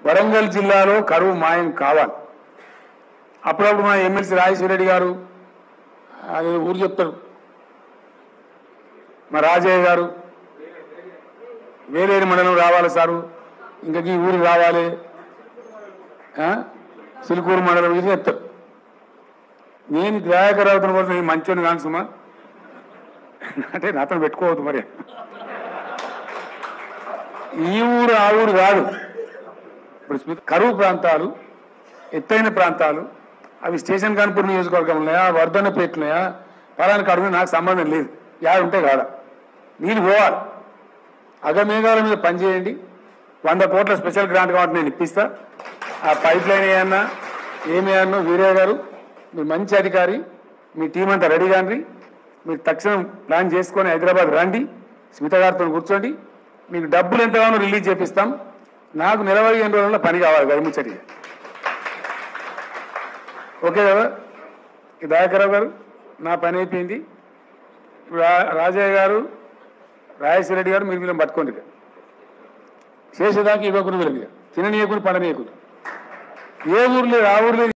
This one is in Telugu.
వరంగల్ జిల్లాలో కరువు మాయం కావాలి అప్పుడప్పుడు మా ఎమ్మెల్సీ రాజేశ్వర రెడ్డి గారు అది ఊరు చెప్తారు మా రాజయ్య గారు వేరేరు మండలం రావాలి సారు ఇంకా ఈ ఊరికి రావాలి ఆ? సిలుకూరు మండలం ఇది చెప్తారు నేను దయాకర్ అవుతున్న కోసం నేను మంచోని కాను సుమా అంటే నాతో పెట్టుకోవద్దు మరి ఈ ఊరు ఆ ఊరు కాదు ఇప్పుడు స్మి- కరువు ప్రాంతాలు ఎత్తైన ప్రాంతాలు అవి స్టేషన్ కాన్పూర్ నియోజకవర్గం ఉన్నాయా వర్ధనపేట ఉన్నాయా పలానా కడుగు నాకు సంబంధం లేదు యా ఉంటే కాదా నీళ్ళు పోవాలి అగమేఘాల మీద పనిచేయండి వంద కోట్ల స్పెషల్ గ్రాంట్ కాబట్టి నేను ఇప్పిస్తా ఆ పైప్ లైన్ ఏమన్నా ఏమేయన్నో వీరే గారు మీరు మంచి అధికారి మీ టీం అంతా రెడీ కాండి మీరు తక్షణం ప్లాన్ చేసుకొని హైదరాబాద్ రండి స్మిత గారితో కూర్చోండి మీకు డబ్బులు ఎంతగానో రిలీజ్ చేపిస్తాం నాకు నిలబడి ఎన్ని రోజుల్లో పని కావాలి గడిముచ్చటి ఓకే కదా ఈ దయాకరావు గారు నా పని అయిపోయింది ఇప్పుడు రా- రాజయ్య గారు రాజేశ్వర రెడ్డి గారు మీరు వీళ్ళని పట్టుకోండి ఇక. చేసేదాకా ఇవ్వకుండా వీళ్ళకి ఇక. తిననీయకుండా పడనీయకుండా ఏ ఊర్లో ఆ ఊర్లో